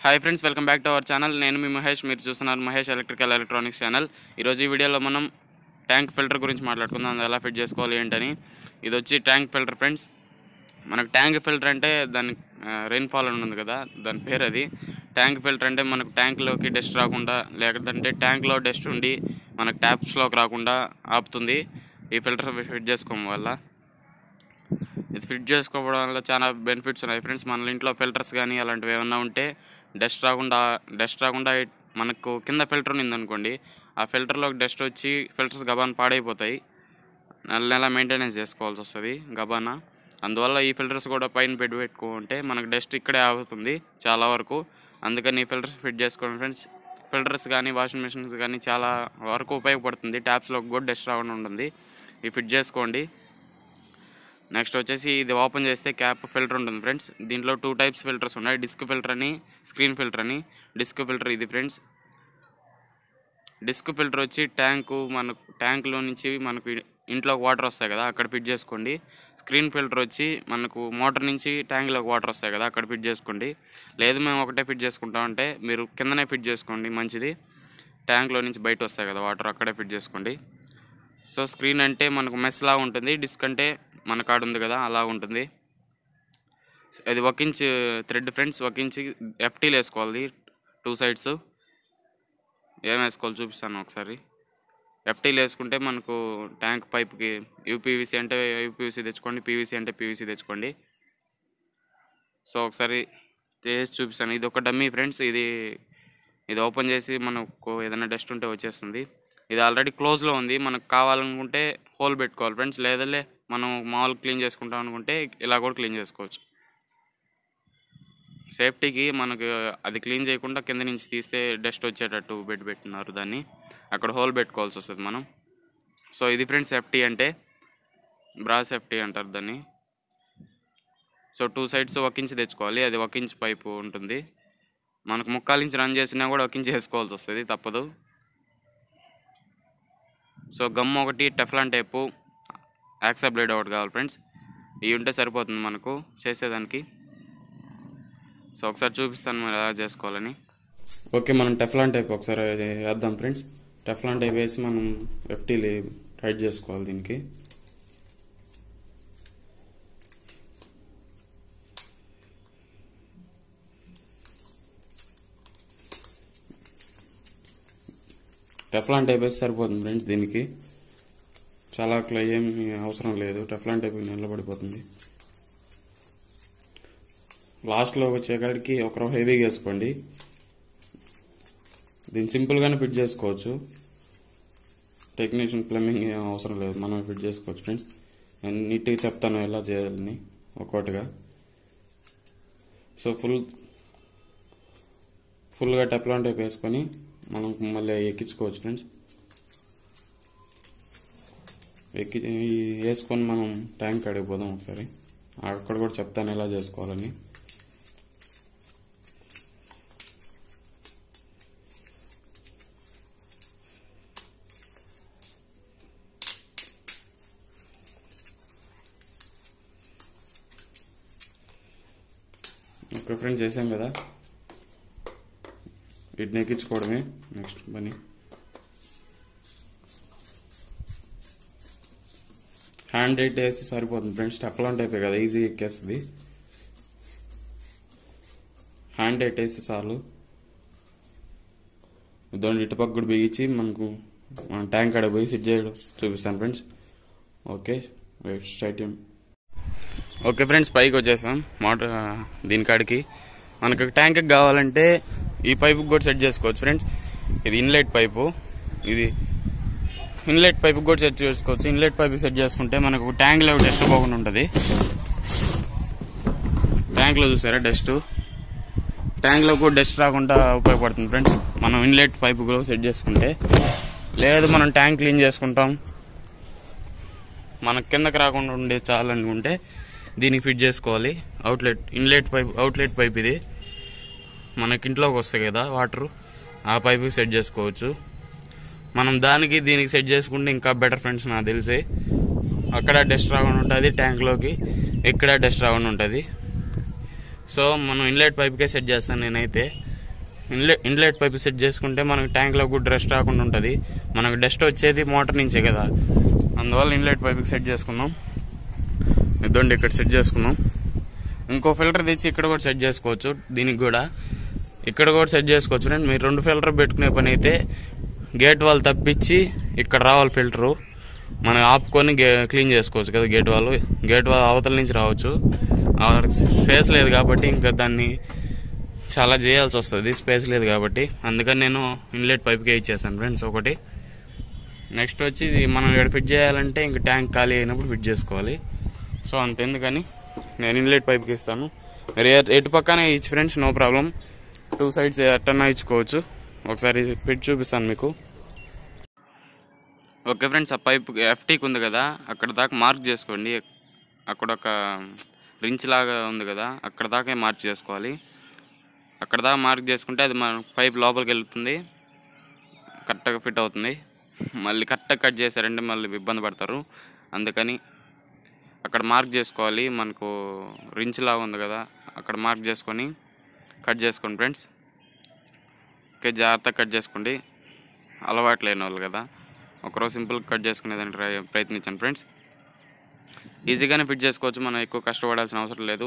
hi friends welcome back to our channel నేను మీ మహేష్ మీరు చూస్తున్నారు మహేష్ ఎలక్ట్రికల్ ఎలక్ట్రానిక్స్ ఛానల్ ఈరోజు ఈ వీడియోలో మనం ట్యాంక్ ఫిల్టర్ గురించి మాట్లాడుకుందాం అది ఎలా ఫిట్ చేసుకోవాలి ఏంటని ఇది వచ్చి ట్యాంక్ ఫిల్టర్ ఫ్రెండ్స్ మనకు ట్యాంక్ ఫిల్టర్ అంటే దాని రెయిన్ఫాల్ అని ఉంది కదా దాని పేరు అది ట్యాంక్ ఫిల్టర్ అంటే మనకు ట్యాంక్లోకి డస్ట్ రాకుండా లేకపోతే ట్యాంక్లో డస్ట్ ఉండి మనకు ట్యాప్స్లోకి రాకుండా ఆపుతుంది ఈ ఫిల్టర్ ఫిట్ చేసుకోవడం వల్ల ఇది ఫిట్ చేసుకోవడం వల్ల చాలా బెనిఫిట్స్ ఉన్నాయి ఫ్రెండ్స్ మన ఇంట్లో ఫిల్టర్స్ కానీ అలాంటివి ఏమైనా ఉంటే డస్ట్ రాకుండా డస్ట్ రాకుండా మనకు కింద ఫిల్టర్ ఉంది అనుకోండి ఆ ఫిల్టర్లోకి డస్ట్ వచ్చి ఫిల్టర్స్ గబాన్ పాడైపోతాయి నెల నెల మెయింటెనెన్స్ చేసుకోవాల్సి వస్తుంది గబానా అందువల్ల ఈ ఫిల్టర్స్ కూడా పైన పెట్టి పెట్టుకుంటే మనకు డస్ట్ ఇక్కడే ఆగుతుంది చాలా వరకు అందుకని ఈ ఫిల్టర్స్ ఫిట్ చేసుకోండి ఫ్రెండ్స్ ఫిల్టర్స్ కానీ వాషింగ్ మిషన్స్ కానీ చాలా వరకు ఉపయోగపడుతుంది ట్యాప్స్లో కూడా డస్ట్ రాకుండా ఉంటుంది ఇవి ఫిట్ చేసుకోండి నెక్స్ట్ వచ్చేసి ఇది ఓపెన్ చేస్తే క్యాప్ ఫిల్టర్ ఉంటుంది ఫ్రెండ్స్ దీంట్లో టూ టైప్స్ ఫిల్టర్స్ ఉన్నాయి డిస్క్ ఫిల్టర్ అని స్క్రీన్ ఫిల్టర్ అని డిస్క్ ఫిల్టర్ ఇది ఫ్రెండ్స్ డిస్క్ ఫిల్టర్ వచ్చి ట్యాంకు మనకు ట్యాంకులో నుంచి మనకు ఇంట్లోకి వాటర్ వస్తాయి కదా అక్కడ ఫిట్ చేసుకోండి స్క్రీన్ ఫిల్టర్ వచ్చి మనకు మోటార్ నుంచి ట్యాంక్లోకి వాటర్ వస్తాయి కదా అక్కడ ఫిట్ చేసుకోండి లేదు మేము ఒకటే ఫిట్ చేసుకుంటామంటే మీరు కిందనే ఫిట్ చేసుకోండి మంచిది ట్యాంక్లో నుంచి బయట వస్తాయి కదా వాటర్ అక్కడే ఫిట్ చేసుకోండి సో స్క్రీన్ అంటే మనకు మెస్లా ఉంటుంది డిస్క్ అంటే మన కాడ ఉంది కదా అలా ఉంటుంది అది ఒక ఇంచ్ థ్రెడ్ ఫ్రెండ్స్ ఒక ఇంచ్ ఎఫ్టీలు వేసుకోవాలి టూ సైడ్స్ ఏం వేసుకోవాలి చూపిస్తాను ఒకసారి ఎఫ్టీలు వేసుకుంటే మనకు ట్యాంక్ పైప్కి యూపీవీసీ అంటే యూపీవీసీ తెచ్చుకోండి పీవీసీ అంటే పీవీసీ తెచ్చుకోండి సో ఒకసారి చేసి చూపిస్తాను ఇది ఒక డమ్మీ ఫ్రెండ్స్ ఇది ఇది ఓపెన్ చేసి మనకు ఏదైనా డస్ట్ ఉంటే వచ్చేస్తుంది ఇది ఆల్రెడీ క్లోజ్లో ఉంది మనకు కావాలనుకుంటే హోల్ పెట్టుకోవాలి ఫ్రెండ్స్ లేదలే మనం మామూలు క్లీన్ చేసుకుంటాం అనుకుంటే ఇలా కూడా క్లీన్ చేసుకోవచ్చు సేఫ్టీకి మనకు అది క్లీన్ చేయకుండా కింద నుంచి తీస్తే డస్ట్ వచ్చేటట్టు పెట్టి పెట్టినారు దాన్ని అక్కడ హోల్ పెట్టుకోవాల్సి వస్తుంది మనం సో ఇది ఫ్రెండ్స్ సేఫ్టీ అంటే బ్రా సేఫ్టీ అంటారు దాన్ని సో టూ సైడ్స్ ఒక ఇంచ్ తెచ్చుకోవాలి అది ఒక ఇంచ్ పైపు ఉంటుంది మనకు ముక్కాలు ఇంచ్ రన్ చేసినా కూడా ఒక ఇంచ్ వేసుకోవాల్సి వస్తుంది తప్పదు సో గమ్ ఒకటి టెఫ్లాన్ టైపు యాక్సా బ్లేడ్ ఒకటి కావాలి ఫ్రెండ్స్ ఇవి ఉంటే సరిపోతుంది మనకు చేసేదానికి సో ఒకసారి చూపిస్తాను మరి ఎలా చేసుకోవాలని ఓకే మనం టెఫ్లాన్ టైప్ ఒకసారి వేద్దాం ఫ్రెండ్స్ టెఫ్లాన్ టైప్ వేసి మనం ఎఫ్టీలు టైట్ చేసుకోవాలి దీనికి టెఫ్లాన్ టైప్ వేస్తే సరిపోతుంది ఫ్రెండ్స్ దీనికి చాలా ఏం అవసరం లేదు టెఫ్లాన్ టైప్ నిలబడిపోతుంది లాస్ట్లో వచ్చేకాడికి ఒక హెవీగా వేసుకోండి దీన్ని సింపుల్గానే ఫిట్ చేసుకోవచ్చు టెక్నీషియన్ ప్లంబింగ్ ఏం అవసరం లేదు మనం ఫిట్ చేసుకోవచ్చు ఫ్రెండ్స్ నేను నీట్గా చెప్తాను ఎలా చేయాలని ఒక్కొక్కటిగా సో ఫుల్ ఫుల్గా టెప్లాన్ టైప్ వేసుకొని మనం మళ్ళీ ఎక్కించుకోవచ్చు ఫ్రెండ్స్ ఎక్కి వేసుకొని మనం ట్యాంక్ అడిగిపోదాం ఒకసారి అక్కడ కూడా చెప్తాను ఎలా చేసుకోవాలని ఓకే ఫ్రెండ్స్ చేసాం కదా వీటిని ఎక్కించుకోవడమే నెక్స్ట్ పని హ్యాండ్ ఎయిట్ వేసి సరిపోతుంది ఫ్రెండ్స్ టెఫ్లాన్ టైపే కదా ఈజీగా ఎక్కేస్తుంది హ్యాండ్ ఎయిట్ వేసి చాలు దాన్ని ఇటుపక్క కూడా బిగించి మనకు మన ట్యాంక్ ఆడ పోయి సిట్ చేయడం చూపిస్తాను friends okay straight okay friends పైకి వచ్చేసాం మోటార్ దీని కాడికి మనకు ట్యాంక్ కావాలంటే ఈ పైపు కూడా సెట్ చేసుకోవచ్చు ఫ్రెండ్స్ ఇది ఇన్లెట్ పైపు ఇది ఇన్లెట్ పైపు కూడా సెట్ చేసుకోవచ్చు ఇన్లెట్ పైపు సెట్ చేసుకుంటే మనకు ట్యాంక్లో డస్ట్ పోకుండా ఉంటుంది ట్యాంక్లో చూసారా డస్ట్ ట్యాంక్లో కూడా డస్ట్ రాకుండా ఉపయోగపడుతుంది ఫ్రెండ్స్ మనం ఇన్లెట్ పైపు కూడా సెట్ చేసుకుంటే లేదు మనం ట్యాంక్ క్లీన్ చేసుకుంటాం మన కిందకి రాకుండా ఉండే చాలనుకుంటే దీనికి ఫిట్ చేసుకోవాలి outlet inlet pipe outlet pipe ఇది మనకి ఇంట్లోకి వస్తాయి కదా వాటర్ ఆ పైపు సెట్ చేసుకోవచ్చు మనం దానికి దీనికి సెట్ చేసుకుంటే ఇంకా బెటర్ ఫ్రెండ్స్ నాకు తెలిసి అక్కడ డస్ట్ రాకుండా ఉంటుంది ట్యాంక్లోకి ఇక్కడ డస్ట్ రాకుండా ఉంటుంది సో మనం ఇన్లెట్ పైప్కే సెట్ చేస్తాను నేనైతే ఇన్లెట్ ఇన్లెట్ పైప్ సెట్ చేసుకుంటే మనకి ట్యాంక్లో కూడా డస్ట్ రాకుండా ఉంటుంది మనకు డస్ట్ వచ్చేది మోటార్ నుంచే కదా అందువల్ల ఇన్లెట్ పైప్కి సెట్ చేసుకుందాం ఇదండి ఇక్కడ సెట్ చేసుకుందాం ఇంకో ఫిల్టర్ తెచ్చి ఇక్కడ కూడా సెట్ చేసుకోవచ్చు దీనికి కూడా ఇక్కడ కూడా సెట్ చేసుకోవచ్చు ఫ్రెండ్ మీరు రెండు ఫిల్టర్ పెట్టుకునే పని అయితే గేట్ వాల్ తప్పించి ఇక్కడ రావాలి ఫిల్టరు మనం ఆపుకొని గే క్లీన్ చేసుకోవచ్చు కదా గేట్ వాల్ గేట్ వాల్ అవతల నుంచి రావచ్చు స్పేస్ లేదు కాబట్టి ఇంకా దాన్ని చాలా చేయాల్సి వస్తుంది స్పేస్ లేదు కాబట్టి అందుకని నేను ఇన్లెట్ పైప్కే ఇచ్చేసాను ఫ్రెండ్స్ ఒకటి నెక్స్ట్ వచ్చి ఇది మనం ఇక్కడ ఫిట్ చేయాలంటే ఇంక ట్యాంక్ ఖాళీ అయినప్పుడు ఫిట్ చేసుకోవాలి సో అంతెందుకని నేను ఇన్లెట్ పైప్కి ఇస్తాను మీరు ఎ- ఎటు పక్కనే ఇచ్చి friends no problem two sides ఎట్టన్నా ఇచ్చుకోవచ్చు ఒకసారి ఫిట్ చూపిస్తాను మీకు ఓకే ఫ్రెండ్స్ ఆ పైప్ ఎఫ్టీకి ఉంది కదా అక్కడ దాకా మార్క్ చేసుకోండి అక్కడ ఒక రించ్ లాగా ఉంది కదా అక్కడ దాకా మార్క్ చేసుకోవాలి అక్కడ దాకా మార్క్ చేసుకుంటే అది మన పైప్ లోపలికి వెళ్తుంది కరెక్ట్గా ఫిట్ అవుతుంది మళ్ళీ కరెక్ట్గా కట్ చేశారంటే మళ్ళీ ఇబ్బంది పడతారు అందుకని అక్కడ మార్క్ చేసుకోవాలి మనకు రించ్ లాగా ఉంది కదా అక్కడ మార్క్ చేసుకొని కట్ చేసుకోండి ఫ్రెండ్స్ ఓకే జాగ్రత్తగా కట్ చేసుకోండి అలవాటు లేని వాళ్ళు కదా ఒకరోజు సింపుల్ కట్ చేసుకునేదానికి ట్రై ప్రయత్నించాను ఫ్రెండ్స్ ఈజీగానే ఫిట్ చేసుకోవచ్చు మనం ఎక్కువ కష్టపడాల్సిన అవసరం లేదు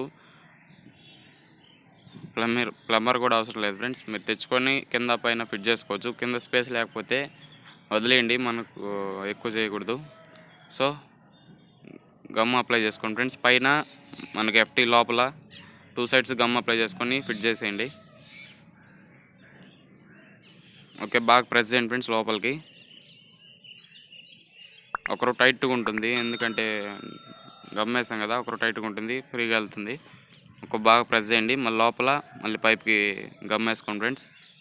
ప్లంబర్ ప్లంబర్ కూడా అవసరం లేదు ఫ్రెండ్స్ మీరు తెచ్చుకొని కింద పైన ఫిట్ చేసుకోవచ్చు కింద స్పేస్ లేకపోతే వదిలేయండి మనకు ఎక్కువ చేయకూడదు సో గమ్ అప్లై చేసుకోండి ఫ్రెండ్స్ పైన మనకి ఎఫ్టీ లోపల టూ సైడ్స్ గమ్ అప్లై చేసుకొని ఫిట్ చేసేయండి ఓకే బాగా ప్రెస్ చేయండి ఫ్రెండ్స్ లోపలికి ఒకరు టైట్గా ఉంటుంది ఎందుకంటే గమ్ వేసాం కదా ఒకరు టైట్గా ఉంటుంది ఫ్రీగా వెళ్తుంది ఒక బాగా ప్రెస్ చేయండి మళ్ళీ లోపల మళ్ళీ పైప్కి గమ్ వేసుకోండి ఫ్రెండ్స్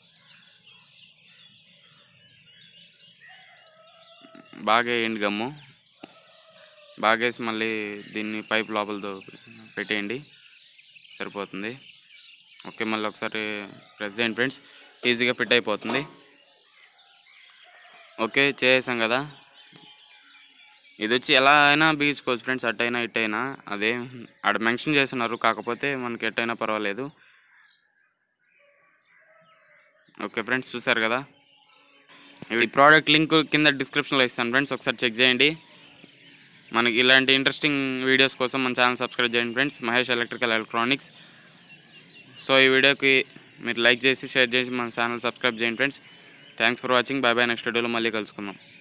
బాగా వేయండి గమ్ము బాగా వేసి మళ్ళీ దీన్ని పైప్ లోపలతో పెట్టేయండి సరిపోతుంది ఓకే మళ్ళీ ఒకసారి ప్రెస్ చేయండి ఫ్రెండ్స్ ఈజీగా ఫిట్ అయిపోతుంది ఓకే చేసాం కదా ఇది వచ్చి ఎలా అయినా బిగించుకోవచ్చు ఫ్రెండ్స్ అట్టయినా ఇట్టయినా అదే ఆడ మెన్షన్ చేస్తున్నారు కాకపోతే మనకి ఎట్టయినా పర్వాలేదు ఓకే ఫ్రెండ్స్ చూసారు కదా ఈ ప్రోడక్ట్ లింక్ కింద డిస్క్రిప్షన్లో ఇస్తాను ఫ్రెండ్స్ ఒకసారి చెక్ చేయండి మనకి ఇలాంటి ఇంట్రెస్టింగ్ వీడియోస్ కోసం మన ఛానల్ సబ్స్క్రైబ్ చేయండి friends Mahesh electrical electronics so ఈ వీడియోకి మీరు లైక్ చేసి షేర్ చేసి మన ఛానల్ సబ్స్క్రైబ్ చేయండి friends thanks for watching bye bye next వీడియోలో మళ్ళీ కలుసుకుందాం